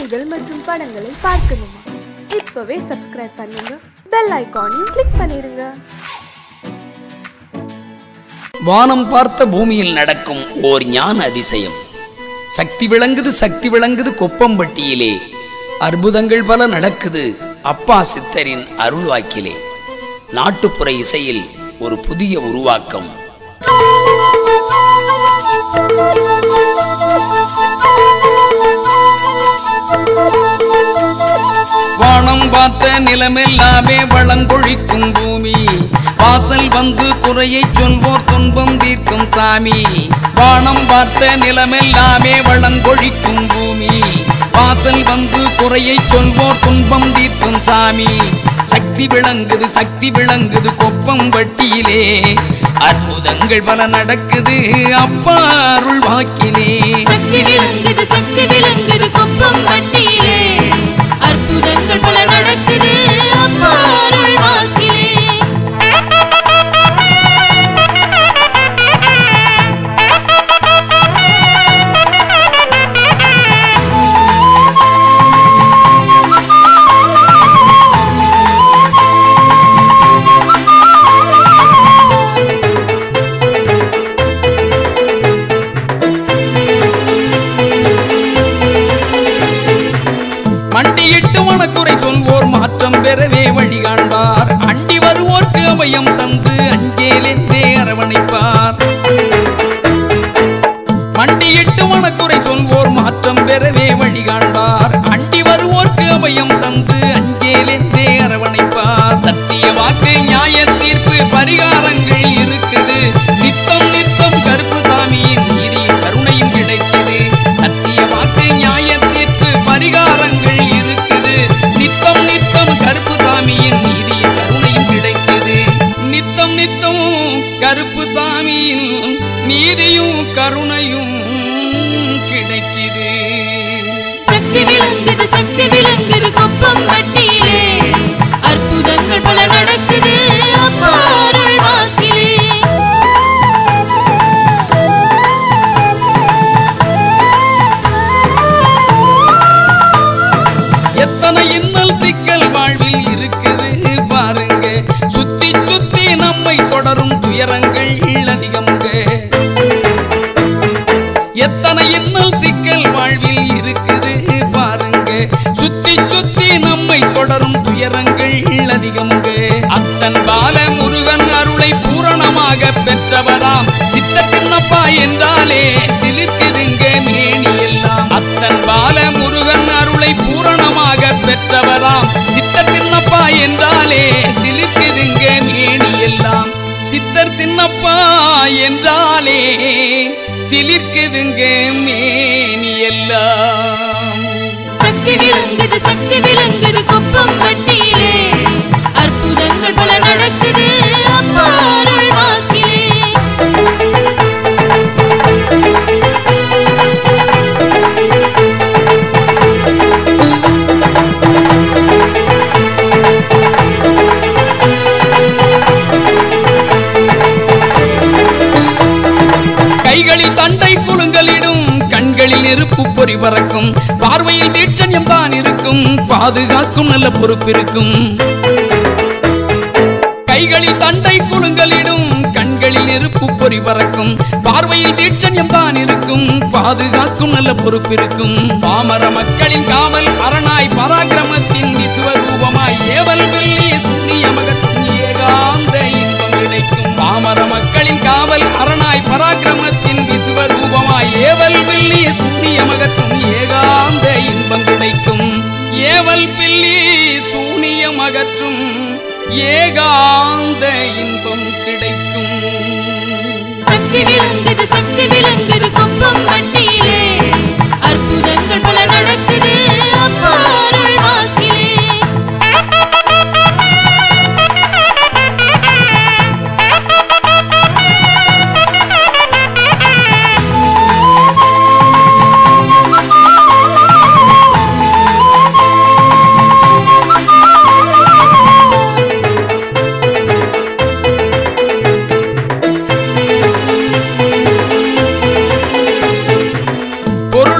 நிகழ்ச்சிகள் மற்றும் படங்களை பார்க்கணுமா இப்பவே சப்ஸ்கிரைப் பண்ணுங்க பெல் ஐகானையும் கிளிக் பண்ணிருங்க வானம் பார்த்த பூமியில் நடக்கும் ஓர் ஞான அதிசயம் சக்தி விளங்குது சக்தி விளங்குது கொப்பம்பட்டியிலே அற்புதங்கள் பல நடக்குது அப்பா சித்தரின் அருள்வாக்கிலே நாட்டுப்புற இசையில் ஒரு புதிய உருவாக்கம் வானம் பார்த்த நிலமெல்லாமே வளங்கொழிக்கும் பூமி வாசல் வந்து குறையை சொல்வோர் துன்பம் தீர்க்கும் சாமி வானம் பார்த்த நிலமெல்லாமே வளங்கொழிக்கும் பூமி வாசல் வந்து குறையை சொல்வோர் துன்பம் தீர்க்கும் சாமி சக்தி விளங்குது சக்தி விளங்குது கொப்பம் வட்டியிலே அற்புதங்கள் பல நடக்குது அப்பா அருள் வாக்கிலே சக்தி விளங்குது சக்தி விளங்குது கொப்பம் வட்டியிலே அற்புதங்கள் பல நடக்குது அப்பா அருள் வாக்கிலே மண்டியிட்டு மனக்குறை சொல்வோர் மாற்றம் பெறவே வழி காண்பார் அண்டி வருவோர்க்கு அபயம் தந்து அஞ்சேலென்றே அரவணைப்பார் மண்டியிட்டு மனக்குறை சொல்வோர் மாற்றம் பெறவே வழி காண்பார் அண்டி வருவோர்க்கு அபயம் தந்து அஞ்சேலென்றே அரவணைப்பார் சத்திய வாக்கு நியாய தீர்ப்பு பரிகாரங்கள் இருக்குது நித்தம் நித்தம் கருப்பு சாமியின் நீதியும் கருணையும் கிடைக்குது சத்திய வாக்கு நியாய தீர்ப்பு பரிகாரங்கள் இருக்குது நித்தம் நித்தம் கருப்பு சாமியின் நீதியும் கருணையும் கிடைக்குது நித்தம் நித்தம் கருப்பு சாமியின் நீதியும் கருணையும் கிடைக்குது சக்தி விளங்குது சக்தி விளங்குது கொப்பம் வட்டியிலே அற்புதங்கள் பல நடக்குது அப்பா அருள் வாக்கிலே எத்தனை இன்னல் சிக்கல் வாழ்வில் இருக்குது பாருங்க சுத்தி சுத்தி நம்மை தொடரும் துயரங்கள் அதிகம்ங்க எத்தனை இன்னல் சிக்கல் வாழ்வில் இருக்குது பாருங்க சுத்தி சுத்தி நம்மை தொடரும் துயரங்கள் அதிகம்ங்க அத்தன் பால முருகன் அருளை பூரணமாக பெற்றவராம் சித்த சின்னப்பா என்றாலே சிலிர்க்குதுங்க மேனி எல்லாம் அத்தன் பால முருகன் அருளை பூரணமாக பெற்றவராம் சித்தர் சின்னப்பா என்றாலே சிலிர்க்குதுங்க மேனி எல்லாம் சித்தர் சின்னப்பா என்றாலே சிலிர்க்குதுங்க மேனி எல்லாம் சக்தி விளங்குது சக்தி விளங்குது கொப்பம் வட்டியிலே அற்புதங்கள் பல நடக்குது அப்பா அருள் வாக்கிலே கைகளில் தண்டை குழுங்களிடும் கண்களில் நெருப்பு பொறி பறக்கும் பார்வையில் தீட்சண்யம் தான் இருக்கும் பாதுகாக்கும் நல்ல பொறுப்பு இருக்கும் கைகளில் தண்டை குழுங்களிடும் கண்களில் நெருப்பு பொறி பறக்கும் பார்வையில் தீட்சண்யம் தான் இருக்கும் பாதுகாக்கும் நல்ல பொறுப்பு இருக்கும் பாமர மக்களின் காவல் அரணாய் பராக்கிரமத்தின் விஸ்வரூபமாய் ஏவல் வெள்ளி சூரிய மகத்தின் ஏகாந்த இன்பம் கிடைக்கும் பாமர மக்களின் காவல் அரணாய் பராக்கிரமத்தின் விஸ்வரூபமாய் ஏவல் வெள்ளி சூரிய மகத்தும் ஏகாந்த இன்பம் கிடைக்கும் ஏவல் பில்லி சூனியம் அகற்றும் ஏகாந்த இன்பம் கிடைக்கும் சக்தி விளங்குது சக்தி விளங்குது கொப்பம் வட்டியிலே அற்புதங்கள் பல நடக்குது அப்பா அருள் வாக்கிலே பொருள்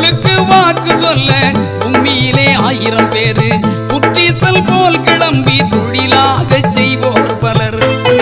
ஆயிரம் பேரு புற்றீசல் போல் கிளம்பி தொழிலாகச் செய்வோர் பலர்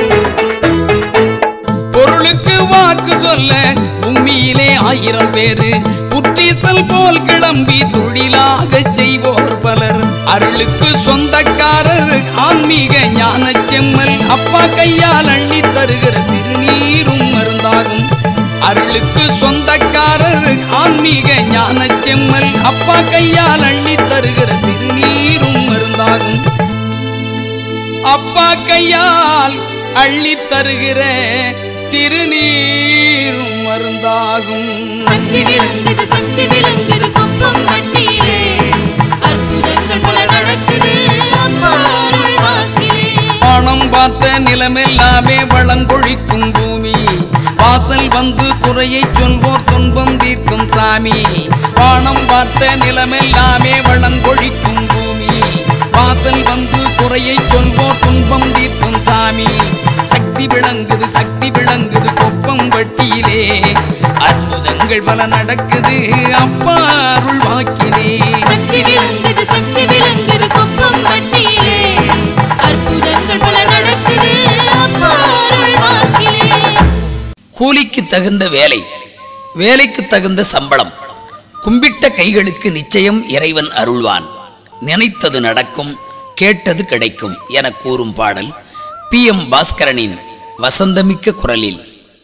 பொருளுக்கு வாக்கு சொல்ல பூமியிலே ஆயிரம் பேரு புற்றீசல் போல் கிளம்பி தொழிலாகச் செய்வோர் பலர் அருளுக்கு சொந்தக்காரர் ஆன்மீக ஞான செம்மல் அப்பா கையால் அள்ளி தருகிற திருநீரும் மருந்தாகும் அருளுக்கு சொந்தக்காரர் ஆன்மீக ஞான செம்மல் அப்பா கையால் அள்ளி தருகிற திருநீரும் மருந்தாகும் அப்பா கையால் அள்ளி தருகிற திருநீரும் மருந்தாகும் சக்தி விளங்குது சக்தி விளங்குது குப்பம் வட்டியிலே அற்புதங்கள் பல நடக்குது அப்பா அருள் வாக்கிலே வானம் பார்த்த நிலமெல்லாமே வளங்கொழிக்கும் பூமி வாசல் வந்து குறையை சொல்வோர் துன்பம் தீர்க்கும் சாமி வானம் பார்த்த நிலமெல்லாமே வளங்கொழிக்கும் பூமி வாசல் வந்து குறையை சொல்வோர் துன்பம் தீர்க்கும் சாமி சக்தி விளங்குது சக்தி விளங்குது கொப்பம் வட்டியிலே அற்புதங்கள் பல நடக்குது அப்பா அருள் வாக்கிலே சக்தி விளங்குது சக்தி விளங்குது குப்பம் வட்டியிலே அற்புதங்கள் பல நடக்குது அப்பா அருள் வாக்கிலே கூலிக்கு தகுந்த வேலை வேலைக்கு தகுந்த சம்பளம் கும்பிட்ட கைகளுக்கு நிச்சயம் இறைவன் அருள்வான் நினைத்தது நடக்கும் கேட்டது கிடைக்கும் என கூறும் பாடல் பி எம் பாஸ்கரனின் வசந்தமிக்க குரலில்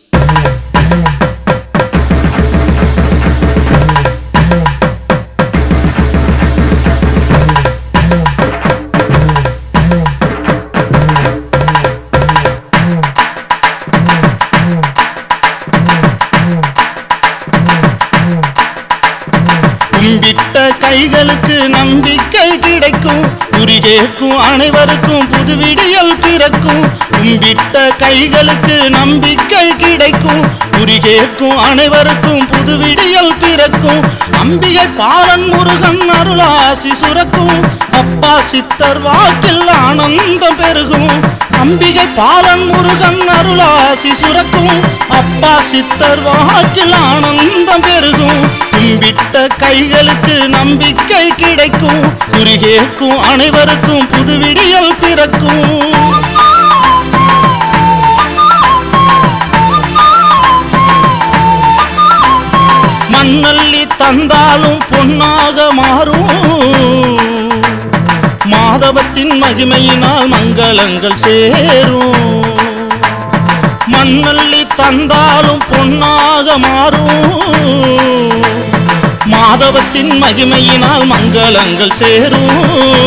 கும்பிட்ட கைகளுக்கு நம்பிக்கை கிடைக்கும் குறி கேட்கும் அனைவருக்கும் புது விடியல் பிறக்கும் கும்பிட்ட கைகளுக்கு நம்பிக்கை கிடைக்கும் குறி கேட்கும் அனைவருக்கும் புது விடியல் பிறக்கும் அம்பிகை பாலன் முருகன் அருளாசி சுரக்கும் அப்பா சித்தர் வாக்கில் ஆனந்தம் பெருகும் அம்பிகை பாலன் முருகன் அருளாசி சுரக்கும் அப்பா சித்தர் வாக்கில் ஆனந்தம் பெருகும் கும்பிட்ட கைகளுக்கு நம்பிக்கை கிடைக்கும் குறிகேக்கும் அனைவருக்கும் புது விடியல் பிறக்கும் மண்ணள்ளி தந்தாலும் பொன்னாக மாறும் மாதவத்தின் மகிமையினால் மங்களங்கள் சேரும் மண்ணள்ளி தந்தாலும் பொன்னாக மாறும் மாதவத்தின் மகிமையினால் மங்களங்கள் சேரும்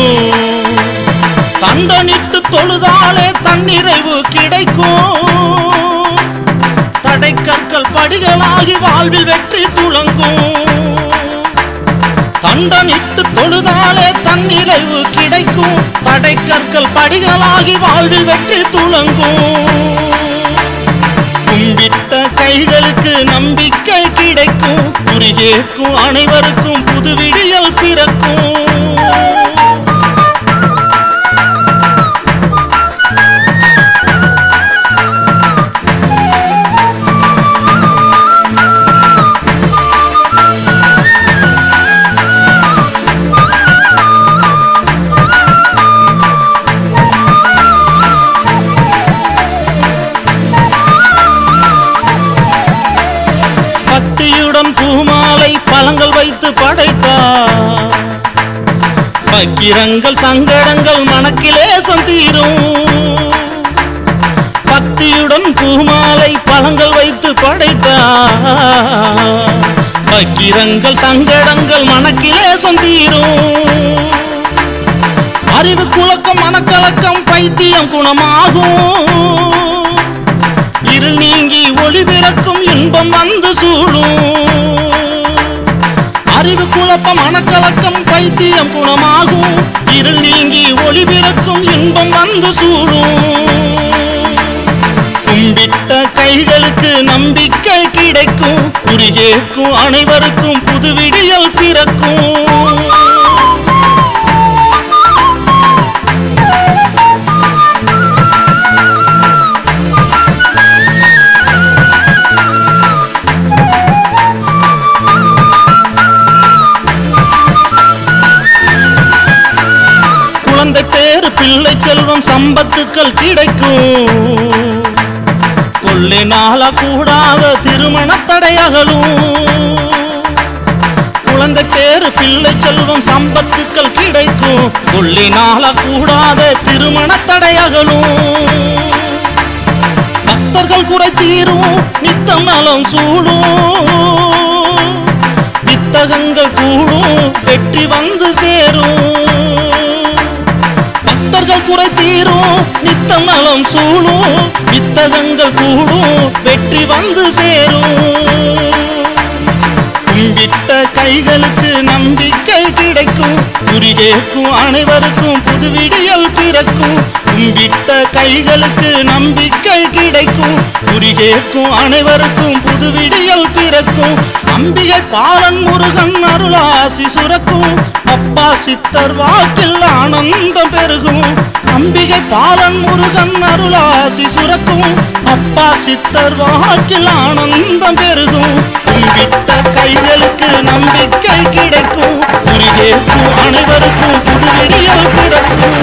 தண்டனிட்டு தொழுதாலே தன்னிறைவு கிடைக்கும் தடைக்கற்கள் படிகளாகி வாழ்வில் வெற்றி துளங்கும் தண்டனிட்டு தொழுதாலே தன்னிறைவு கிடைக்கும் தடைக்கற்கள் படிகளாகி வாழ்வில் வெற்றி துளங்கும் கும்பிட்ட கைகளுக்கு நம்பிக்கை கிடைக்கும் குறிகேக்கும் அனைவருக்கும் புது விடியல் பிறக்கும் பக்தியுடன் பூமாலை பழங்கள் வைத்து படைத்தார் பக்கிரங்கள் சங்கடங்கள் மனக்கிலேசம் தீரும் பக்தியுடன் பூமாலை பழங்கள் வைத்து படைத்தார் பக்கிரங்கள் சங்கடங்கள் மனக்கிலேசம் தீரும் அறிவு குழக்கம் மனக்கலக்கம் பைத்தியம் குணமாகும் இருள் நீங்கி ஒளி பிறக்கும் இன்பம் வந்து சூழும் அறிவு குழப்பம் மனக்கலக்கம் பைத்தியம் குணமாகும் இருள் நீங்கி ஒளி பிறக்கும் இன்பம் வந்து சூழும் கும்பிட்ட கைகளுக்கு நம்பிக்கை கிடைக்கும் குறிகேக்கும் அனைவருக்கும் புது விடியல் பிறக்கும் பிள்ளை செல்வம் சம்பத்துக்கள் கிடைக்கும் கொள்ளினால கூடாத திருமண தடையகலும் குழந்தை பேரு பிள்ளை செல்வம் சம்பத்துக்கள் கிடைக்கும் கொள்ளினால கூடாத திருமண தடையகலும் பக்தர்கள் குறை தீரும் நித்தம் நலம் சூடும் வித்தகங்கள் கூடும் வெற்றி வந்து சேரும் பக்தர்கள் குறை தீரும் நித்தம் நலம் சூழும் வித்தகங்கள் கூடும் வெற்றி வந்து சேரும் கும்பிட்ட கைகளுக்கு நம்பிக்கை கிடைக்கும் குறி கேட்கும் அனைவருக்கும் புது விடியல் பிறக்கும் கும்பிட்ட கைகளுக்கு நம்பிக்கை கிடைக்கும் குறி கேட்கும் அனைவருக்கும் புது விடியல் பிறக்கும் அம்பிகை பாலன் முருகன் அருளாசி சுரக்கும் அப்பா சித்தர் வாக்கில் ஆனந்தம் பெருகும் அம்பிகை பாலன் முருகன் அருளாசி சுரக்கும் அப்பா சித்தர் வாக்கில் ஆனந்தம் பெருகும் கும்பிட்ட கைகளுக்கு நம்பிக்கை கிடைக்கும் குறிகேற்கும் அனைவருக்கும் புது விடியல் பிறக்கும்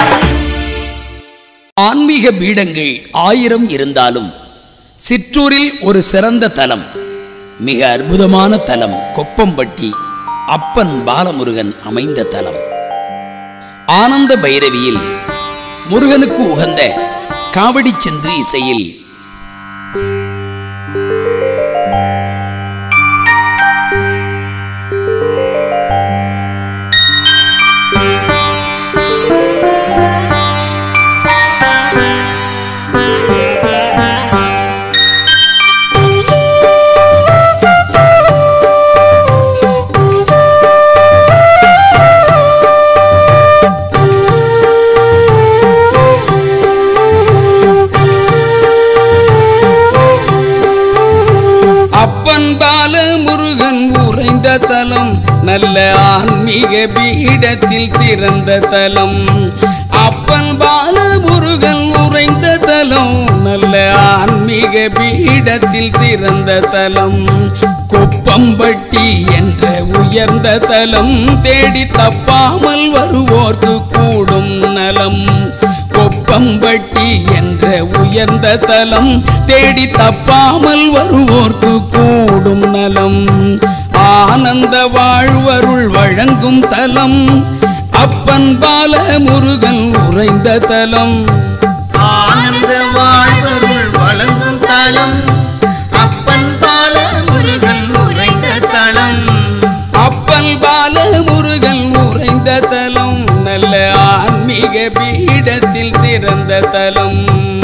ஆன்மீக பீடங்கள் ஆயிரம் இருந்தாலும் சிற்றூரில் ஒரு சிறந்த தலம் மிக அற்புதமான தலம் கொப்பம்பட்டி அப்பன் பாலமுருகன் அமைந்த தலம் ஆனந்த பைரவியில் முருகனுக்கு உகந்த காவடி சென்று இசையில் அப்பன் பால முருகன் உறைந்த தலம் நல்ல ஆன்மீக பீடத்தில் சிறந்த தலம் அப்பன் பால முருகன் உறைந்த தலம் நல்ல ஆன்மீக பீடத்தில் சிறந்த தலம் கொப்பம்பட்டி என்ற உயர்ந்த தலம் தேடி தப்பாமல் வருவோர்க்கு கூடும் நலம் கொப்பம்பட்டி என்ற உயர்ந்த தலம் தேடி தப்பாமல் வருவோர்க்கு கூடும் நலம் ஆனந்த வாழ்வருள் வழங்கும் தலம் அப்பன் பால முருகன் உறைந்த தலம் ஆனந்த வாழ்வருள் வழங்கும் தலம் அப்பன் பால முருகன் உரைந்த தலம் அப்பன் பால முருகன் உறைந்த தலம் நல்ல ஆன்மீக பீடத்தில் சிறந்த தலம்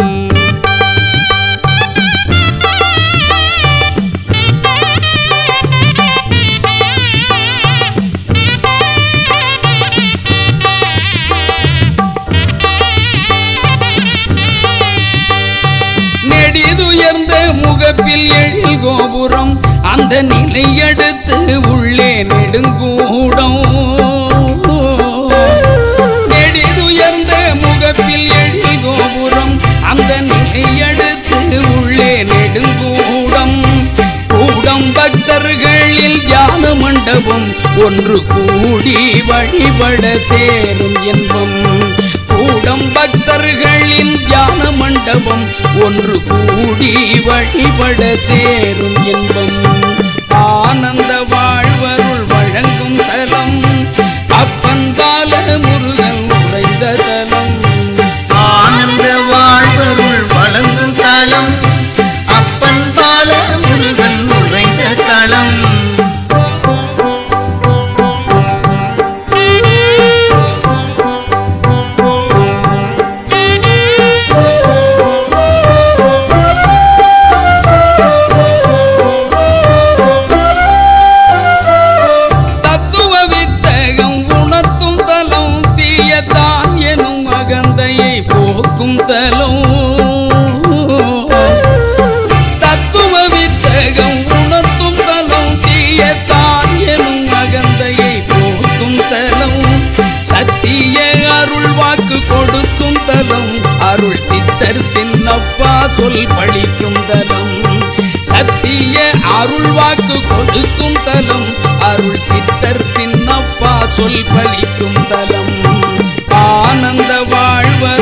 நெடிதுயர்ந்த முகப்பில் எழில் கோபுரம் அந்த நிலையடுத்து உள்ளே நெடுங்கூடம் நெடிதுயர்ந்த முகப்பில் எழில் கோபுரம் அந்த நிலையடுத்து உள்ளே நெடுங்கூடம் கூடம் பக்தர்களில் தியான மண்டபம் ஒன்று கூடி வழிபட சேரும் என்பம் கூடம் பக்தர்களின் தியான மண்டபம் ஒன்று கூடி வழிபட சேரும் என்பம் ஆனந்த வாழ்வருள் வழங்கும் தலம் அப்பன் பால முருகன் உறைந்த தலம் ஆனந்த வாழ்வருள் வழங்கும் தலம் அப்பன் பால முருகன் உரைந்த தலம் தத்துவ வித்தகம் உணர்த்தும் தலம் தீயத்தான் எனும் அகந்தையை போக்கும் தலம் தத்துவ வித்தகம் உணர்த்தும் தலம் தீயத்தான் எனும் அகந்தையை போக்கும் தலம் சத்திய அருள் வாக்கு கொடுக்கும் தலம் அருள் சித்தர் சின்னப்பா சொல் பழிக்கும் தலம் சத்திய அருள் வாக்கு கொடுக்கும் தலம் அருள் சித்தர் சின்னப்பா சொல் பலிக்கும் தலம் ஆனந்த வாழ்வர்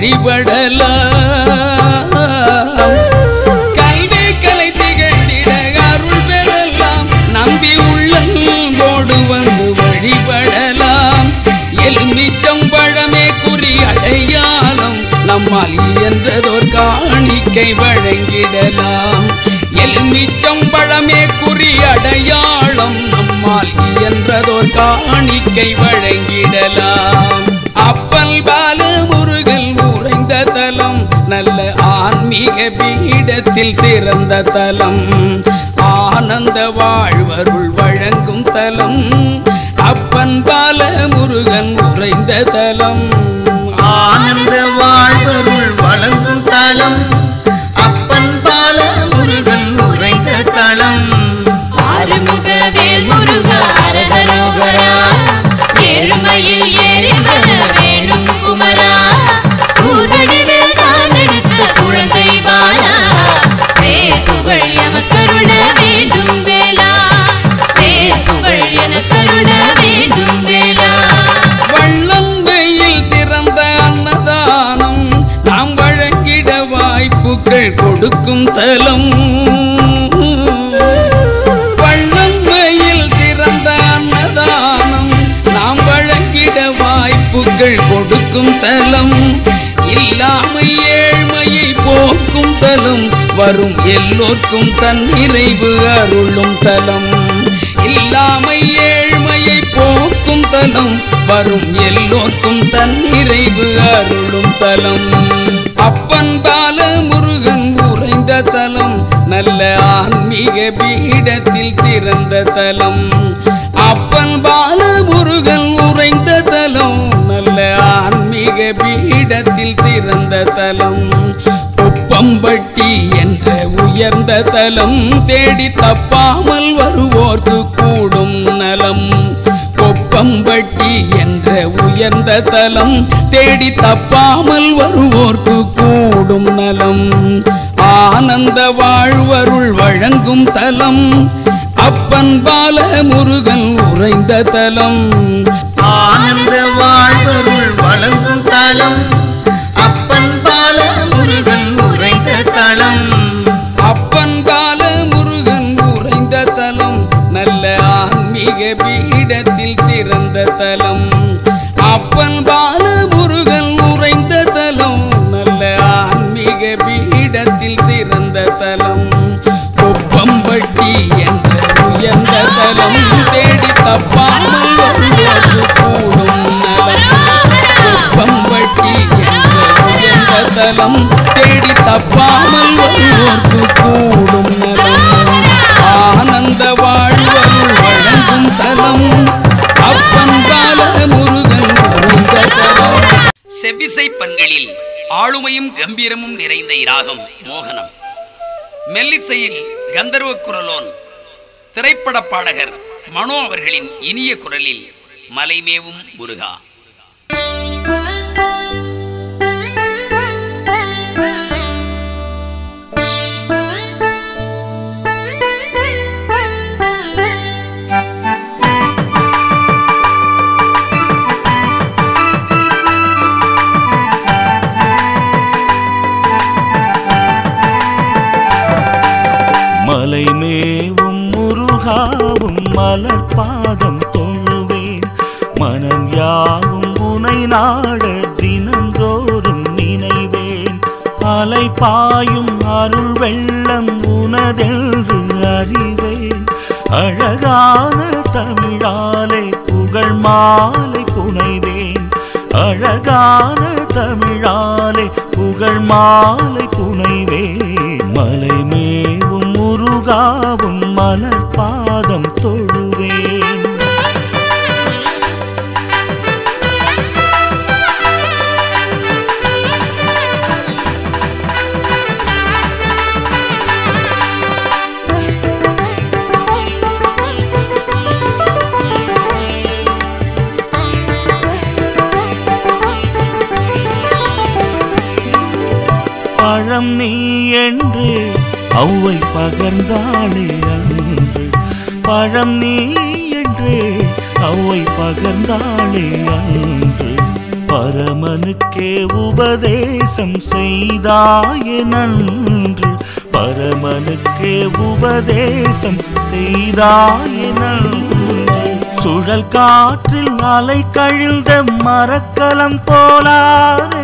வழிபடலாம் கல்வி கலை திகழ்ந்திட அருள் பெறலாம் நம்பி உள்ளோடு வந்து வழிபடலாம் எலுமிச்சம் பழமே குறி அடையாளம் நம்மால் இயன்றதோர் காணிக்கை வழங்கிடலாம் எலுமிச்சம் பழமே குறி அடையாளம் நம்மால் இயன்றதோர் காணிக்கை வழங்கிடலாம் அப்பல் பால முருகல் உறைந்த தலம் நல்ல ஆன்மீக பீடத்தில் சிறந்த தலம் ஆனந்த வாழ்வருள் வழங்கும் தலம் அப்பன் பால முருகன் உறைந்த தலம் ஆனந்த வாழ்வருள் வழங்கும் தலம் அப்பன் பால முருகன் உறைந்த தலம் ஆறுமுக வேல் முருகா அரகரோகரா எருமையில் ஏறி வர வேணும் குமரா ஊரடிவில் தான் எடுத்த குழந்தை பாலா பேர் புகழ் எமக்கருள வேண்டும் வேளா பேர் புகழ் எனக்கருள வேண்டும் வேளா வள்ளந்தையில் சிறந்த அன்னதானம் நாம் வழங்கிட வாய்ப்புகள் கொடுக்கும் தலம் வள்ளந்தையில் சிறந்த அன்னதானம் நாம் வழங்கிட வாய்ப்புகள் கொடுக்கும் தலம் இல்லாமை ஏழ்மையை போக்கும் தலம் வரும் எல்லோர்க்கும் தன் நிறைவு அருளும் தலம் இல்லாமை ஏழ்மையை போக்கும் தலம் வரும் எல்லோர்க்கும் தன் நிறைவு அருளும் தலம் அப்பன் பால முருகன் உறைந்த தலம் நல்ல ஆன்மீக பீடத்தில் சிறந்த தலம் அப்பன் பால முருகன் உறைந்த தலம் நல்ல ஆன்மீக பீடத்தில் சிறந்த தலம் உப்பம்பட்டி என்ற உயர்ந்த தலம் தேடி தப்பாமல் வருவோர்க்கு கூடும் நலம் கொப்பம்பட்டி என்ற உயர்ந்த தலம் தேடி தப்பாமல் வருவோர்க்கு கூடும் நலம் ஆனந்த வாழ்வருள் வழங்கும் தலம் அப்பன் பால முருகன் உறைந்த தலம் ஆனந்த வாழ்வருள் வழங்கும் தலம் அப்பன் பால முருகன் உறைந்த தலம் அப்பன் பால முருகன் உறைந்த தலம் நல்ல ஆன்மீக பீடத்தில் சிறந்த தலம் அப்பன் பால முருகன் உறைந்த தலம் நல்ல ஆன்மீக பீடத்தில் சிறந்த தலம் கொப்பம்பட்டி என்ற உயர்ந்த தலம் தேடி தப்பாமல் வருவது கூடும் நலம் கொப்பம்பட்டி என்ற உயர்ந்த தலம் தேடி தப்பாமல் வருவோர்க்கு கூடும் நலம் ஆனந்த வாழ்வருள் வழங்கும் தலம் அப்பன் பால முருகன் உறைந்த தலம் செவ்விசை பண்களில் ஆளுமையும் கம்பீரமும் நிறைந்த இராகம் மோகனம் மெல்லிசையில் கந்தர்வ குரலோன் திரைப்பட பாடகர் மனோ அவர்களின் இனிய குரலில் மலைமேவும் முருகா மலை மேவும் முருகாவும் மலர் பாதம் தொழுவேன் மனம் யாவும் உனை நாட தினந்தோறும் நினைவேன் அலை பாயும் அருள் வெள்ளம் உனதென்று அறிவேன் அழகான தமிழாலை புகழ் மாலை புனைவேன் அழகான தமிழாலை புகழ் மாலை புனைவேன் மலை மேவும் முருகாவும் மலர் பாதம் தொழுவேன் பழம் நீ என்று ஔவை பகர்ந்தாளே அன்று பழம் நீ என்று ஔவை பகர்ந்தாளே அன்று பரமனுக்கே உபதேசம் செய்தாயே நன்று பரமனுக்கே உபதேசம் செய்தாயே நன்று சுழல் காற்றில் அலை கழிந்த மரக்கலம் போலாரே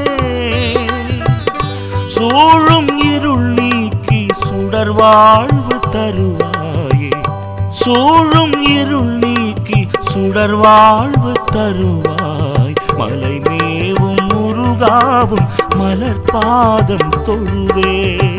சூழும் இருள் நீக்கி சுடர் வாழ்வு தருவாயே சூழும் இருள் நீக்கி சுடர் வாழ்வு தருவாய் மலை மேவும் முருகாவும் மலர் பாதம் தொழுவே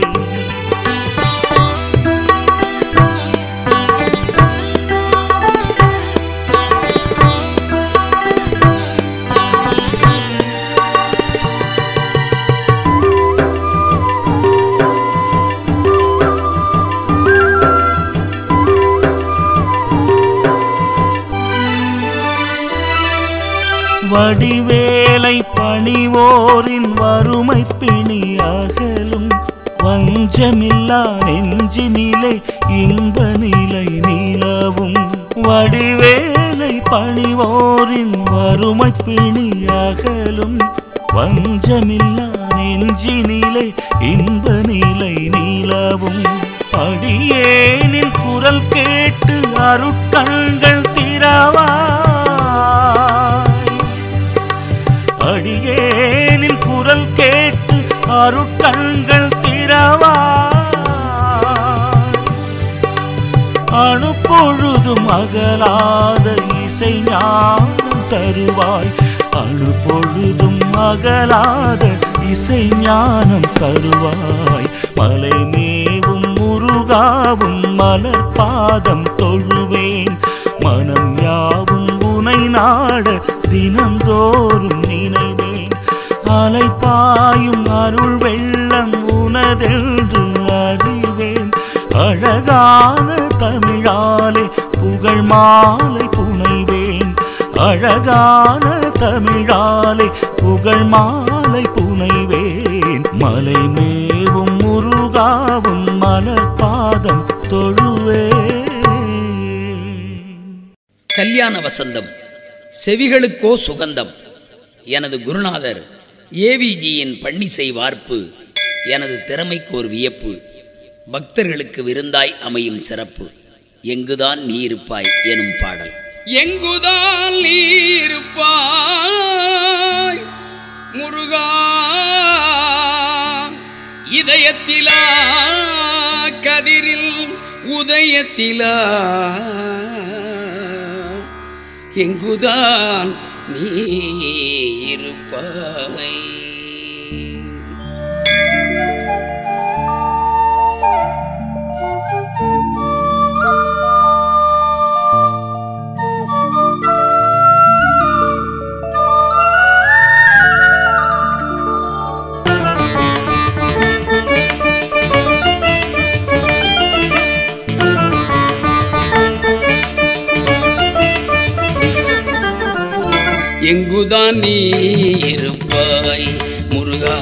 வடிவேலை பணிவோரின் வறுமை பிணி அகலும் வஞ்சமில்லா நெஞ்சினிலே இன்ப நிலை நிலவும் வடிவேலை பணிவோரின் வறுமை பிணி அகலும் வஞ்சமில்லா நெஞ்சினிலே இன்ப நிலை நிலவும் அடியேனின் குரல் கேட்டு அருட்கண்கள் திறவாய் அடியேனின் குரல் கேட்டு அருட்கண்கள் திறவாய் அணுப்பொழுதும் அகலாத இசை ஞானம் தருவாய் அணுப்பொழுதும் அகலாத இசை ஞானம் தருவாய் மலை மேவும் முருகாவும் மலர் பாதம் தொழுவேன் மனம் யாவும் உனை நாட தினம்தோறும் நினைவேன் அலை பாயும் அருள் வெள்ளம் உனதென்று அறிவேன் அழகான தமிழாலே புகழ் மாலை புனைவேன் அழகான தமிழாலே புகழ் மாலை புனைவேன் மலை மேவும் முருகாவும் மலர் பாதம் தொழுவேன் கல்யாண வசந்தம் செவிகளுக்கோ சுகந்தம் எனது குருநாதர் ஏவிஜியின் பன்னிசை வார்ப்பு எனது திறமைக்கு ஒரு வியப்பு பக்தர்களுக்கு விருந்தாய் அமையும் சிறப்பு எங்குதான் நீ இருப்பாய் எனும் பாடல் எங்குதான் நீ இருப்பாய் முருகா இதயத்திலா கதிரில் உதயத்திலா எங்குதான் நீ இருப்பாய் எங்குதான் நீ இருப்பாய் முருகா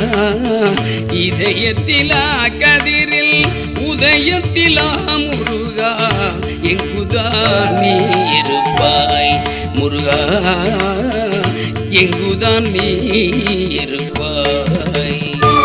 இதயத்திலா கதிரில் உதயத்திலா முருகா எங்குதான் நீ இருப்பாய் முருகா எங்குதான் நீ இருப்பாய்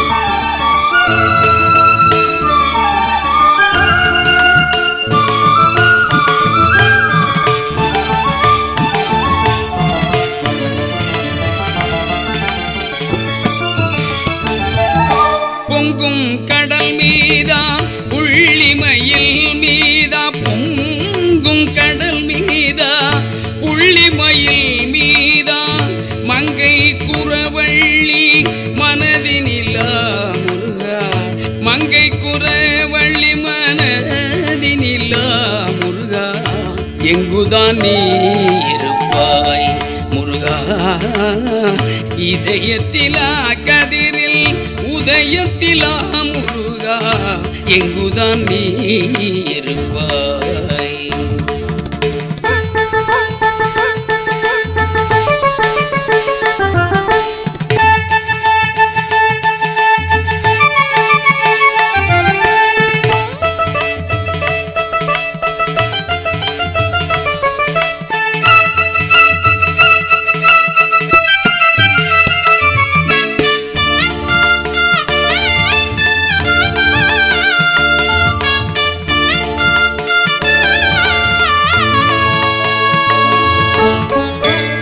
பொங்கும் கடல் மீதா புள்ளிமயில் மீதா பொங்கும் கடல் மீதா புள்ளிமயில் மீதா மங்கை குறவள்ளி மனதினிலா முருகா மங்கை குறவள்ளி மனதினிலா முருகா எங்குதான் நீ இருப்பாய் முருகா இதயத்திலா கதிரில் உதயத்திலா முருகா எங்குதான் நீ இருப்பாய்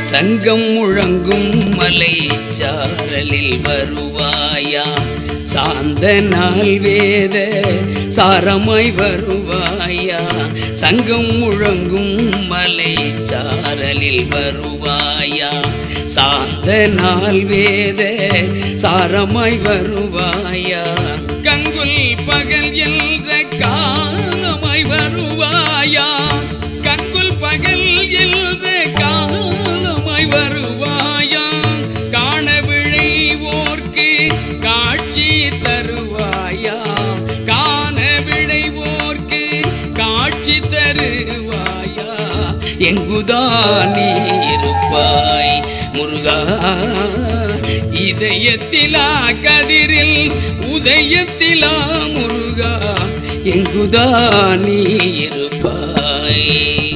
சங்கம் முழங்கும் மலை சாரலில் வருவாயா சாந்த நாள் வேத சாரமாய் வருவாயா சங்கம் முழங்கும் மலை சாரலில் வருவாயா சாந்த நாள் வேத சாரமாய் வருவாயா கங்குல் பகல் என்ற காலமாய் வருவாயா கங்குல் பகல் என்ற காலமாய் வருவாயா காண விழைவோர்க்கு காட்சி தருவாயா காண விழைவோர்க்கு காட்சி தருவாயா எங்குதான் நீ இருப்பாய் முருகா இதயத்திலா கதிரில் உதயத்திலா முருகா எங்குதான் நீ இருப்பாய்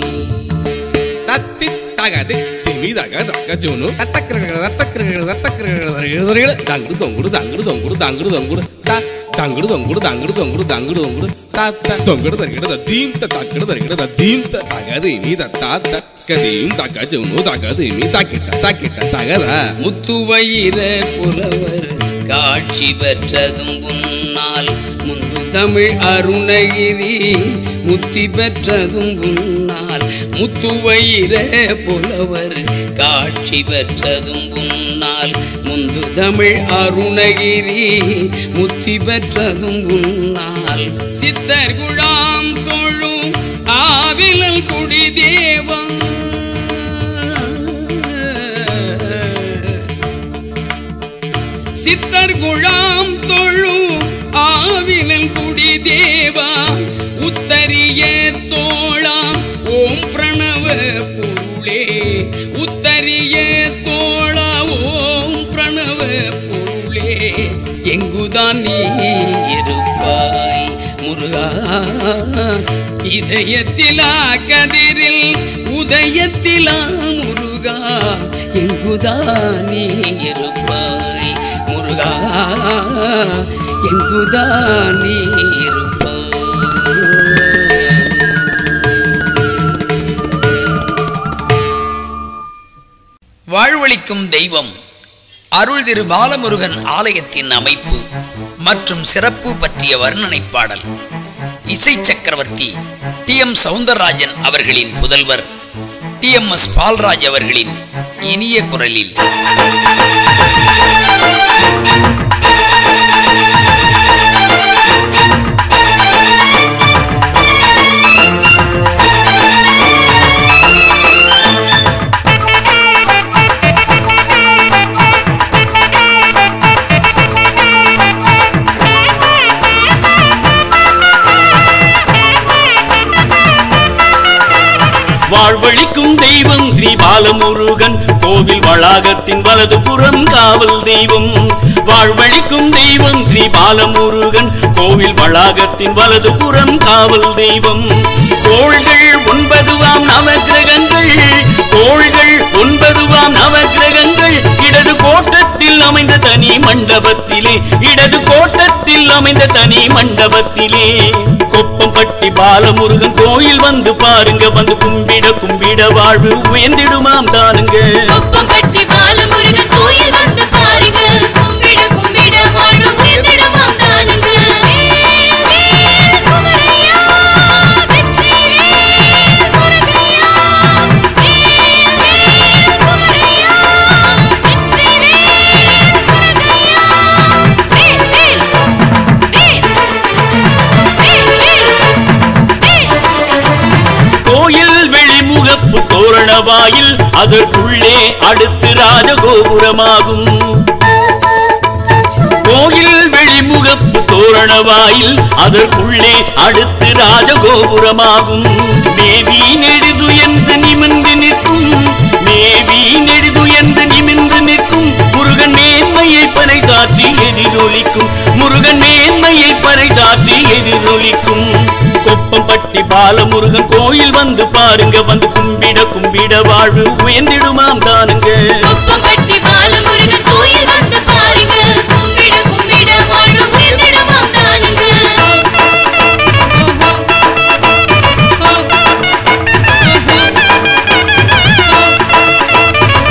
தத்தி தகதி திமி தக தக்க ஜோனு தத்தக்கிரக தத்தக்கிரக தத்தக்கிரக தங்குடு தொங்குடு தங்குடு தொங்குடு தங்குடு தொங்குடு த தங்குடு தொங்குடு தங்குடு தொங்குடு தங்குடு தொங்குடு தத்த தொங்குடு தங்கிட தீம் தக்கடு தங்கிட தீம் தகதி மீ தத்தா தக்கதீம் தக்க ஜோனு தகதி மீ தக்கிட்ட தக்கிட்ட தகத முத்துவயிர புலவர் காட்சி பெற்றதும் உன்னால் முந்து தமிழ் அருணகிரி முத்தி பெற்றதும் உன்னால் முத்துவயிர புலவர் காட்சி பெற்றதும் உன்னால் முந்து தமிழ் அருணகிரி முத்தி பெற்றதும் உன்னால் சித்தர் குழாம் தொழும் ஆவிலல் குடி தேவா சித்தர் குழாம் தொழும் ஆவினல் குடி தேவா உத்தரிய தோழா ஓம் பிரணவ பொருளே உத்தரிய தோழா ஓம் பிரணவ பொருளே எங்குதான் நீ இருப்பாய் முருகா இதயத்திலா கதிரில் உதயத்திலா முருகா எங்குதான் நீ இருப்பாய் முருகா எங்குதான் நீ இருப்பாய் வாழ்வளிக்கும் தெய்வம் அருள் திரு பாலமுருகன் ஆலயத்தின் அமைப்பு மற்றும் சிறப்பு பற்றிய வர்ணனை பாடல் இசை சக்கரவர்த்தி டி எம் சவுந்தரராஜன் அவர்களின் புதல்வர் டி எம் எஸ் பால்ராஜ் அவர்களின் இனிய குரலில் வாழ்வழிக்கும் தெய்வம் ஸ்ரீ பாலமுருகன் கோவில் வளாகத்தின் வலது புறம் காவல் தெய்வம் வாழ்வழிக்கும் தெய்வம் ஸ்ரீ பாலமுருகன் கோவில் வளாகத்தின் வலது புறம் காவல் தெய்வம் கோள்கள் ஒன்பதுவாம் நவக்கிரகங்கள் கோள்கள் ஒன்பதுவாம் நவக்கிரகங்கள் இடது கோட்டத்தில் அமைந்த தனி மண்டபத்திலே இடது கோட்டத்தில் அமைந்த தனி மண்டபத்திலே கொப்பம்பட்டி பாலமுருகன் கோயில் வந்து பாருங்க வந்து கும்பிட கும்பிட வாழ்வு உயர்ந்திடுமாம் தானுங்க கொப்பம்பட்டி பாலமுருகன் கோயில் வந்து பாருங்க கும்பிட கும்பிட வாழ உயர்ந்திடமாம் தானுங்க வேல், வேல், குமரையா, வெற்றிவேல், முருகையா. வேல், வேல், குமரையா, வெற்றிவேல், முருகையா. வேல், வேல், வேல், வேல், வேல், வேல். கோயில் வெளிமுகப்பு தோரண வாயில் அதற்குள்ளே அடுத்து ராஜகோபுரமாகும் கோயில் வெளிமுகப்பு தோரண வாயில் அதற்குள்ளே அடுத்து ராஜகோபுரமாகும் மேவி நெடுது என்று நிமிர்ந்து நிற்கும் மேவி நெடுது என்று நிமிர்ந்து நிற்கும் முருகன் மேன்மையை பறைசாற்றி எதிரொலிக்கும் முருகன் மேன்மையை பறைசாற்றி எதிரொலிக்கும் கொப்பம்பட்டி பாலமுருகன் கோயில் வந்து பாருங்க வந்து கும்பிட கும்பிட வாழ்வு உயர்ந்திடுமாம் தானுங்க கொப்பம்பட்டி பாலமுருகன் கோயில் வந்து பாருங்க கும்பிட கும்பிட வாழ உயர்ந்திடமாம் தானுங்க ஓஹோ. ஓஹோ. ஓஹோ.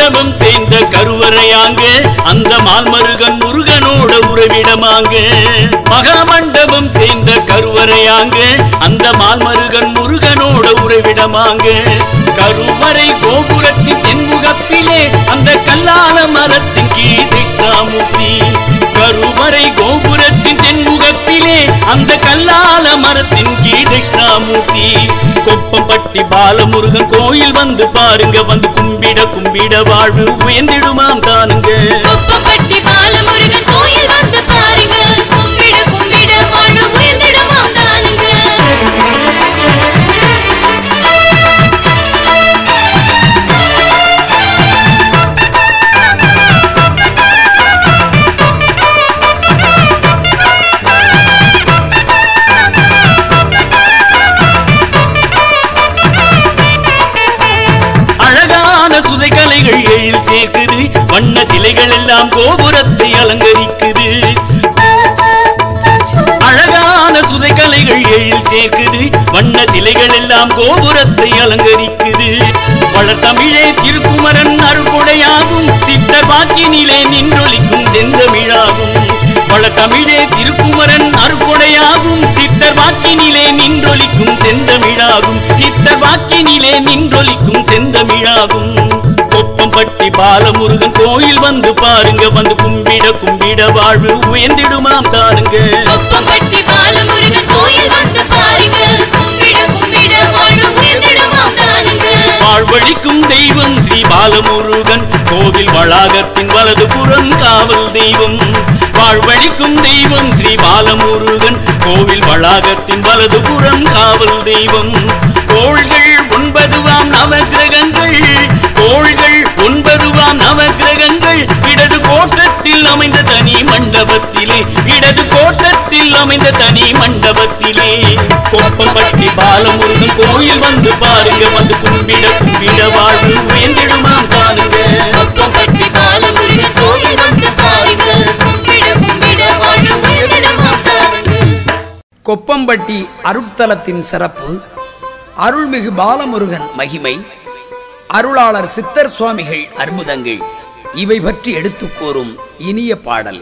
மண்டபம் சேர்ந்த கருவறையாங்க அந்த மால்மருகன் முருகனோட உறவிடமாங்க மகாமண்டபம் சேர்ந்த கருவறையாங்க அந்த மால்மருகன் முருகனோட உறவிடமாங்க கருவறை கோபுரத்தின் தென்முகப்பிலே அந்த கல்லால மரத்தின் கீழ் கிருஷ்ணாமூர்த்தி கருவறை கோபுரத்தின் தென்முகப்பிலே அந்த கல்லால மரத்தின் கீழ் கிருஷ்ணாமூர்த்தி கொப்பம்பட்டி பாலமுருகன் கோயில் வந்து பாருங்க வந்து கும்பிட கும்பிட வாழ்வு உயர்ந்திடுமாம் தானுங்க கொப்பம்பட்டி பாலமுருகன் கோயில் வந்து பாருங்க கும்பிட கும்பிட வாழ்வு உயர்ந்திடுமாம் தானுங்க அழகான சுதைகலைகள் எழில் சேர்க்குது வண்ண சிலைகள் எல்லாம் கோபுரத்தை அலங்கரிக்குது அழகான சுதைகலைகள் எழில் சேர்க்குது வண்ண சிலைகள் எல்லாம் கோபுரத்தை அலங்கரிக்குது வளர்த்தமிழே திருக்குமரன் அருள்கொடையாகும் சித்தர் வாக்கினிலே நின்றொலிக்கும் செந்தமிழாகும் வளர்த்தமிழே திருக்குமரன் அருள்கொடையாகும் சித்தர் வாக்கினிலே நின்றொலிக்கும் செந்தமிழாகும் சித்தர் வாக்கினிலே நின்றொலிக்கும் செந்தமிழாகும் கொப்பம்பட்டி பாலமுருகன் கோயில் வந்து பாருங்க வந்து கும்பிட கும்பிட வாழ்வு உயர்ந்திடுமாம் தாருங்க கொப்பம்பட்டி பாலமுருகன் கோயில் வந்து பாருங்க கும்பிட கும்பிட வாழ்வு உயர்ந்திடுமாம் தானுங்க வாழ்வழிக்கும் தெய்வம் ஸ்ரீ பாலமுருகன் கோவில் வளாகத்தின் வலதுபுறம் காவல் தெய்வம் வாழ்வழிக்கும் தெய்வம் ஸ்ரீ பாலமுருகன் கோவில் வளாகத்தின் வலதுபுறம் காவல் தெய்வம் கோள்கள் ஒன்பதுவாம் நவகிரகங்கள் கோள்கள் ஒன்பதுவாம் நவகிரகங்கள் இடது கோட்டத்தில் அமைந்த தனி மண்டபத்திலே இடது கோட்டத்தில் அமைந்த தனி மண்டபத்திலே கோப்பம்பட்டி பாலமுருகன் கோயில் வந்து பாருங்க வந்து கும்பிட கும்பிட வாழ்வு உயர்ந்திடுமாம் பாருங்க கொப்பம்பட்டி பாலமுருகன் கோயில் வந்து பாருங்க கும்பிட கும்பிட வாழ்வு உயர்ந்திடுமாம் தானுங்க கொப்பம்பட்டி அருட்தலத்தின் சிறப்பு அருள்மிகு பாலமுருகன் மகிமை அருளாளர் சித்தர் சுவாமிகள் அற்புதங்கள் இவை பற்றி எடுத்துக் கூறும் இனிய பாடல்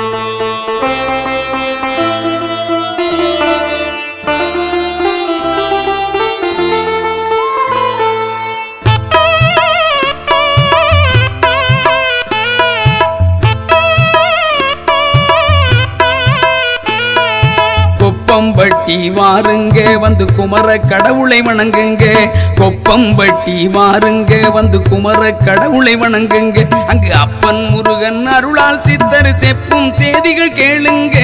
கொப்பம்பட்டி வாருங்க வந்து குமர கடவுளை வணங்குங்க கொப்பம்பட்டி வாருங்க வந்து குமர கடவுளை வணங்குங்க அங்கு அப்பன் முருகன் அருளால் சித்தர் செப்பும் செய்திகள் கேளுங்க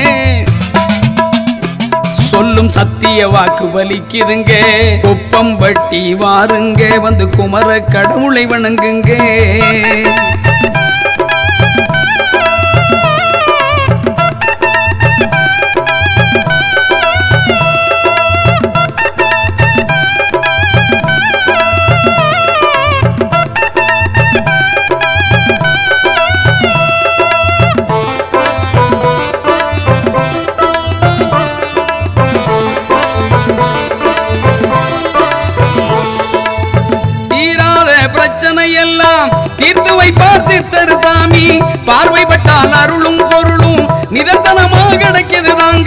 சொல்லும் சத்திய வாக்கு பலிக்குதுங்க கொப்பம்பட்டி வாருங்க வந்து குமர கடவுளை வணங்குங்க தீராத பிரச்சனை எல்லாம் தீர்த்து வைப்பார் சித்தர் சாமி பார்வைப்பட்டால் அருளும் பொருளும் நிதர்சனமாக கிடைக்குது தாங்க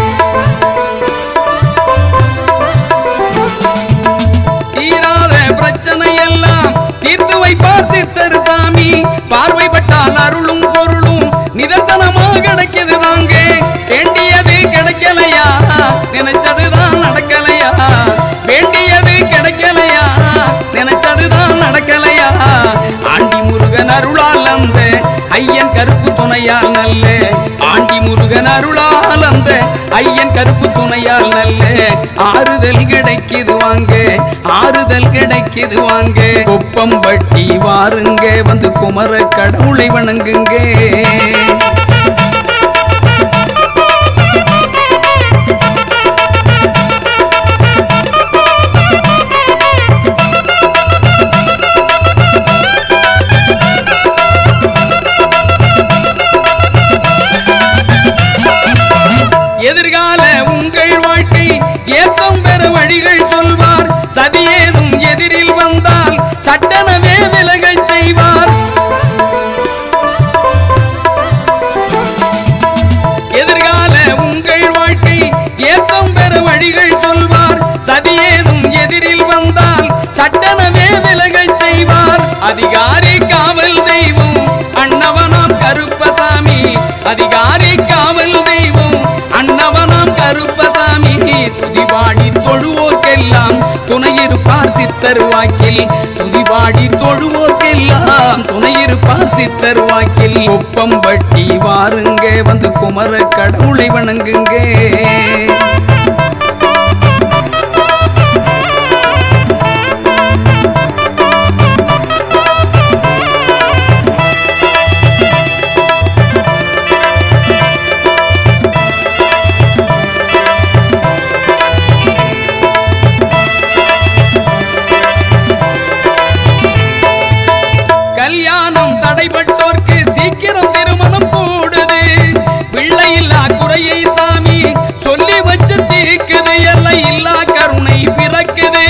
தீராத பிரச்சனை எல்லாம் தீர்த்து வைப்பார் சித்தர் சாமி பார்வைப்பட்டால் அருளும் பொருளும் நிதர்சனமாக கிடைக்குது தாங்க வேண்டியது கிடைக்கலையா நினைச்சதுதான் நடக்கலையா வேண்டியது கிடைக்கலையா நினைச்சதுதான் நடக்கலையா ஆண்டி முருகன் அருளால் அந்த ஐயன் கருப்பு துணையால் நல்ல ஆண்டி முருகன் அருளால் அந்த ஐயன் கருப்பு துணையால் நல்ல ஆறுதல் கிடைக்குது வாங்க ஆறுதல் கிடைக்குது வாங்க குப்பம்பட்டி வாருங்க வந்து குமர கடவுளை வணங்குங்க எதிர்கால உங்கள் வாழ்க்கை ஏற்றம் பெற வழிகள் சொல்வார் சதியேதும் எதிரில் வந்தால் சட்டனவே விலகச் செய்வார் சதியேதும் எதிரில் வந்தால் சட்டனவே விலகச் செய்வார் அதிகாரி காவல் தெய்வம் அண்ணவனாம் கருப்பசாமி அதிகாரி காவல் தெய்வம் அண்ணவனாம் கருப்பசாமி துதிபாடி தொழுவோர்க்கெல்லாம் துணையிருப்பார் சித்தர் வாக்கில் துதிபாடி தொழுவோர்க்கெல்லாம் துணையிருப்பார் சித்தர் வாக்கில் ஒப்பம் பட்டி வாருங்க வந்து குமர கடவுளை வணங்குங்க கல்யாணம் தடைபட்டோர்க்கு சீக்கிரம் திருமணம் கூடுது பிள்ளை இல்லா குறையை சாமி சொல்லி வச்சு தீக்குது எல்லை இல்லா கருணை பிறக்குது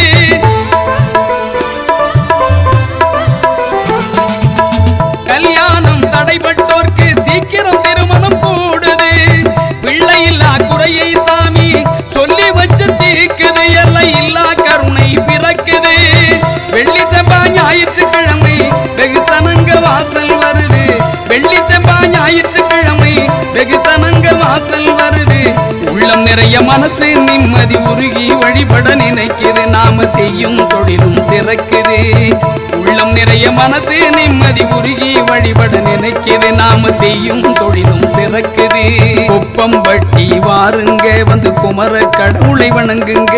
கல்யாணம் தடைபட்டோர்க்கு சீக்கிரம் திருமணம் கூடுது பிள்ளை இல்லா குறையை சாமி சொல்லி வச்சு தீக்குது எல்லை இல்லா கருணை பிறக்குது வெள்ளி செவ்வாய் ஞாயிற்றுக்கிழமை வெகு சனங்க வாசல் வருது வெள்ளி செவ்வாய் ஞாயிற்றுக்கிழமை வெகு சனங்க வாசல் வருது உள்ளம் நிறைய மனசு நிம்மதி உருகி வழிபட நினைக்குது நாம செய்யும் தொழிலும் சிறக்குது உள்ளம் நிறைய மனசு நிம்மதி உருகி வழிபட நினைக்குது நாம செய்யும் தொழிலும் சிறக்குது குப்பம் வட்டி வாருங்க வந்து குமர கடவுளை வணங்குங்க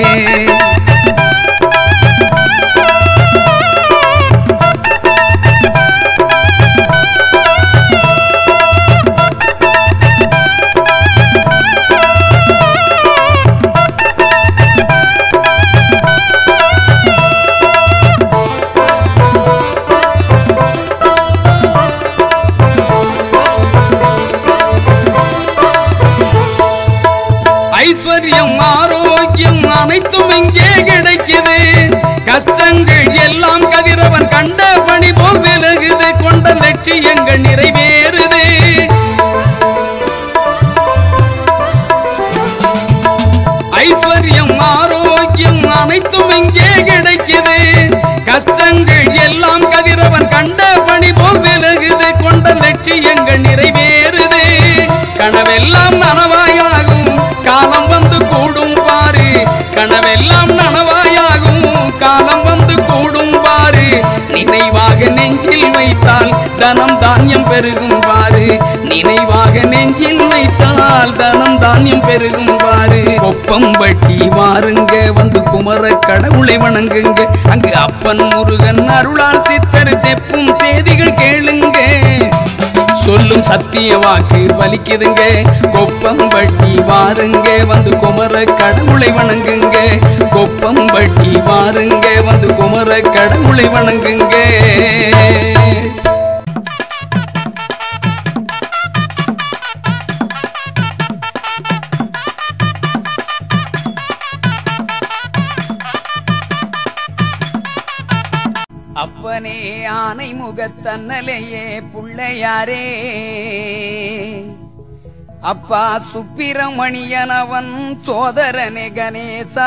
ஐஸ்வர்யம் ஆரோக்கியம் அனைத்தும் இங்கே கிடைக்குது கஷ்டங்கள் எல்லாம் கதிரவன் கண்ட பணி போல் விலகுது கொண்ட லட்சியங்கள் நிறைவேறுது ஐஸ்வர்யம் ஆரோக்கியம் அனைத்தும் இங்கே கிடைக்குது கஷ்டங்கள் எல்லாம் கதிரவன் கண்ட பணி போல் விலகுது கொண்ட லட்சியங்கள் நிறைவேறுது கனவெல்லாம் நனவாயாகும் காலம் வந்து கூடும் பாரு கனவெல்லாம் நனவாயாகும் காலம் வந்து கூடும் பாரு நினைவாக நெஞ்சில் வைத்தால் தனம் தானியம் பெருகும் பாரு நினைவாக நெஞ்சில் வைத்தால் தனம் தானியம் பெருகும் பாரு கொப்பம் வட்டி வாருங்க வந்து குமர கடவுளை வணங்குங்க அங்கு அப்பன் முருகன் அருளால் சித்தர் செப்பும் செய்திகள் கேளுங்க சொல்லும் சத்திய வாக்கு வலிக்குதுங்க கொப்பம் வட்டி வாருங்க வந்து குமர கடவுளை வணங்குங்க கொப்பம் வட்டி வாருங்க வந்து குமர கடவுளை வணங்குங்க அப்பனே ஆனை முகத்தன்னலையே புள்ளையாரே அப்பா சுப்பிரமணியனவன் சோதரனே கணேசா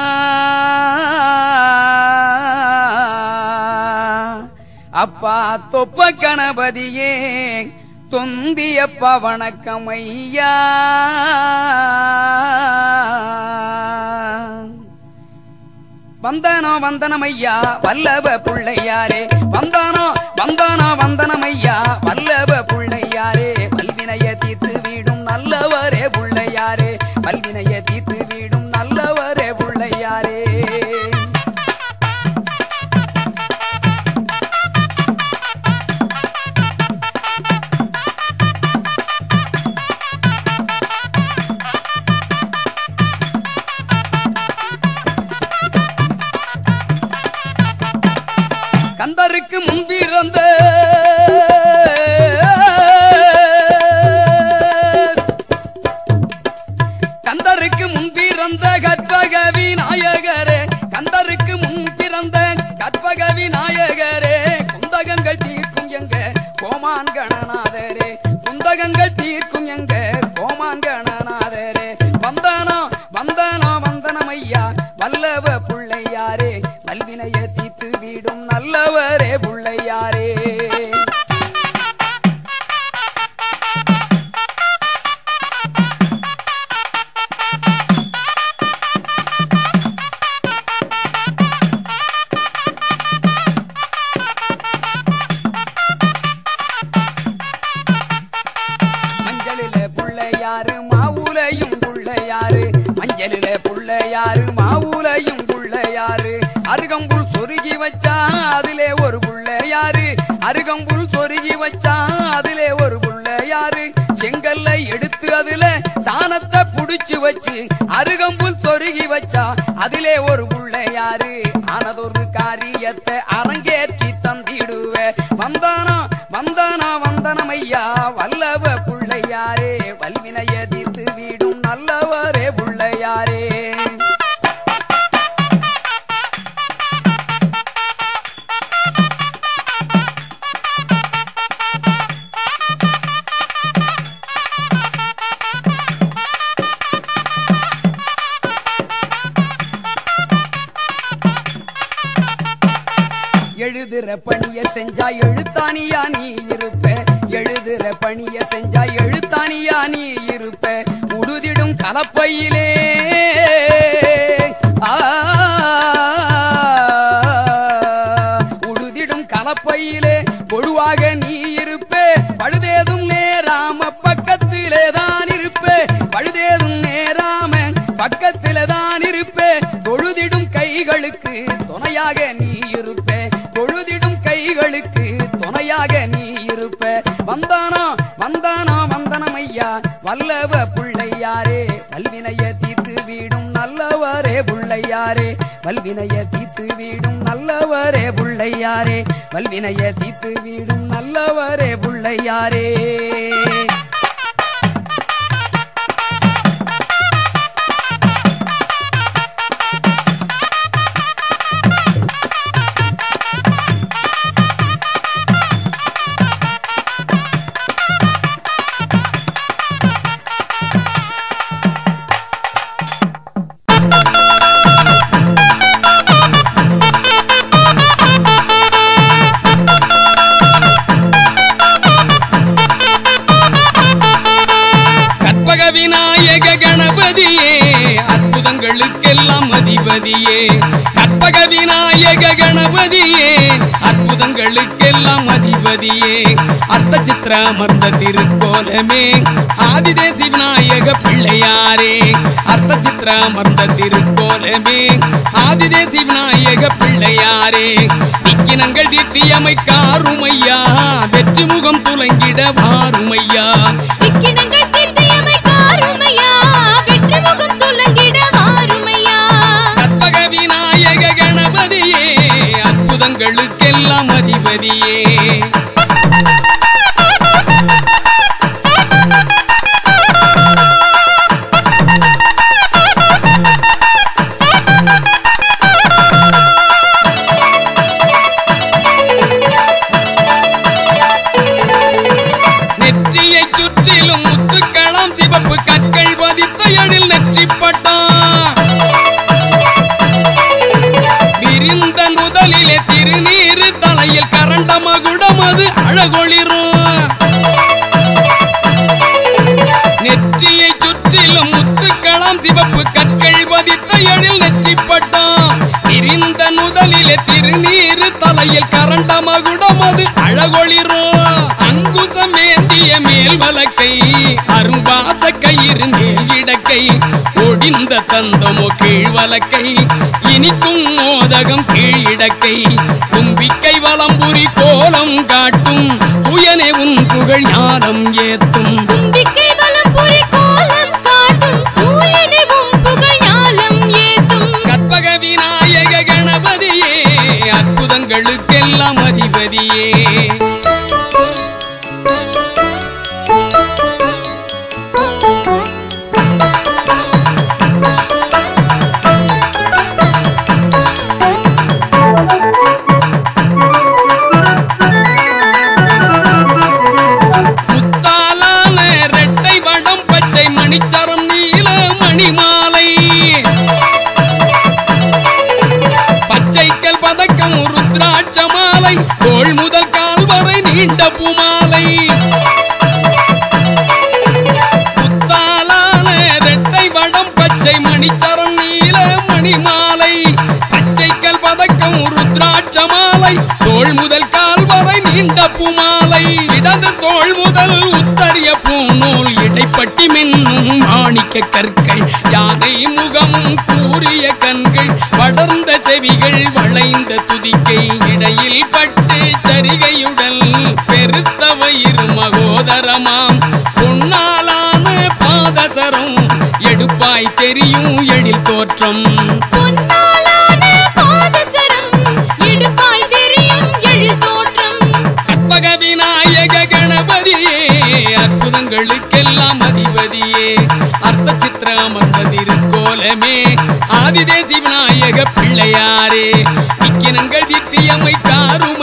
அப்பா தொப்ப கணபதியே தொந்தியப்பா வணக்கம் ஐயா வந்தானோ வந்தனமையா வல்லப புள்ளையாரே வந்தானோ வந்தானோ வந்தனமையா வல்லப புள்ளையாரே வல்வினைய தீர்த்து வீடும் நல்லவரே புள்ளையாரே வல்வினைய தீர்த்து வீடும் நல்லவரே புள்ளையாரே கந்தருக்கு முன்பிறந்த வல்லவ புள்ளையாரே வல்வினைய தீத்து வீடும் நல்லவரே புள்ளையாரே மஞ்சளில புள்ளையாரு மாவுலையும் புள்ளையாரு மஞ்சளில புள்ளையாரு மாவுலையும் புள்ளையாரு அருகம்புல் சொருகி வச்சா அதிலே ஒரு புள்ளையாரு அருகம்புல் சொருகி வச்சா அதிலே ஒரு புள்ளையாரு செங்கல்ல எடுத்து அதுல சாணத்தை புடிச்சு வச்சு அருகம்புல் சொருகி வச்சா அதிலே ஒரு புள்ளையாரு ஆனதொரு காரியத்தை அரங்கேற்றி தந்திடுவே வந்தானா வந்தானா வந்தனமையா வல்லவ புள்ளையாரே வல்வினைய தீர்த்து வீடும் நல்லவரே புள்ளையாரே எழுதுற பணிய செஞ்சா எழுத்தானியா நீ இருப்ப எழுதுற பணிய செஞ்சா எழுத்தானியா நீ இருப்ப உடுதிடும் கலப்பையிலே ஆ, உடுதிடும் கலப்பையிலே பொழுவாக நீ இருப்பே பழுதேதும் நேராம பக்கத்திலே தான் இருப்பே பழுதேதும் நேராம பக்கத்திலே தான் இருப்பே தொழுதிடும் கைகளுக்கு துணையாக நீ இருப்பே தொழுதிடும் கைகளுக்கு துணையாக நீ இருப்ப வந்தானா வந்தானா வந்தனம் ஐயா வல்லவ புள்ளையாரே வல்வினைய தீர்த்து வீடும் நல்லவரே புள்ளையாரே வல்வினைய தீர்த்து வீடும் நல்லவரே புள்ளையாரே வல்வினைய தீர்த்து வீடும் நல்லவரே புள்ளையாரே கற்பக விநாயக கணபதியே அற்புதங்களுக்கெல்லாம் அதிபதியே கற்பக விநாயக கணபதியே அற்புதங்களுக்கெல்லாம் அதிபதியே அர்த்த சித்திர அமர்ந்த திருக்கோலமே ஆதிதேசி விநாயக பிள்ளையாரே அர்த்த சித்திர அமர்ந்த திருக்கோலமே ஆதிதேசி விநாயக பிள்ளையாரே திக்கினங்கள் தீர்த்தியமை காருமையா வெற்றி முகம் துலங்கிட வாருமையா விக்கினங்கள் தீர்த்தியமை காருமையா வெற்றி முகம் துலங்கிட வாருமையா கற்பக விநாயக கணபதியே அற்புதங்களுக்கெல்லாம் அதிபதியே நெற்றியை சுற்றிலும் முத்துக்களம் சிவப்பு கற்கள் பதித்த எழில் நெற்றிப்பட்டான் விரிந்த முதலிலே திருநீரு தலையில் கரண்ட மகுடம் அது அழகொளிரும் நெற்றியை சுற்றிலும் முத்துக்களம் சிவப்பு கற்கள் பதித்த எழில் நெற்றிப்பட்டான் விரிந்த நுதலிலே திருநீரு தலையில் கரண்ட மகுடம் அது அழகொளிரும் அங்குசம் ஏந்திய மேல் வலக்கை அரும்பாச கயிறு மேல் இடக்கை ஒடிந்த தந்தமோ கீழ் வலக்கை இனிக்கும் மோதகம் கீழ் இடக்கை தும்பிக்கை வலம்புரி கோலம் காட்டும் உயனே உன் புகழ் ஞானம் ஏத்தும் தும்பிக்கை வலம் புரி கோலம் காட்டும் தூயனிவும் புகழ் ஞாலம் ஏத்தும் கற்பக விநாயக கணபதியே அற்புதங்களுக்கெல்லாம் அதிபதியே முத்தாலான ரெட்டை வடம் பச்சை மணிச்சரம் நீல மணிமாலை பூமாலை புத்தாலான ரெட்டை வடம் பச்சை மணிச்சரம் நீல மணிமாலை பச்சைக்கல் பதக்கம் ருத்ராட்ச மாலை தோள் முதல் கால் வரை நீண்ட பூமாலை இடது தோள் முதல் உத்தரிய பூநூல் இடைப்பட்டி மின்னும் மாணிக்க கற்கள் யானை முகமும் கூறிய கண்கள் படர்ந்த செவிகள் வளைந்த துதிக்கை இடையில் பட்டு சரிகையுடல் பெருத்த வயிறு மகோதரமாம் பொன்னாலான பாதசரம் எடுப்பாய் தெரியும் எழில் தோற்றம் பொன்னாலான பாதசரம் இடுப்பாய் தெரியும் எழில் தோற்றம் கற்பக விநாயக கணபதியே அற்புதங்களுக்கெல்லாம் அதிபதியே அர்த்த சித்திர அமர்ந்த திருக்கோலமே ஆதிதேசி விநாயக பிள்ளையாரே இக்கினங்கள் தித்தியமை காரும்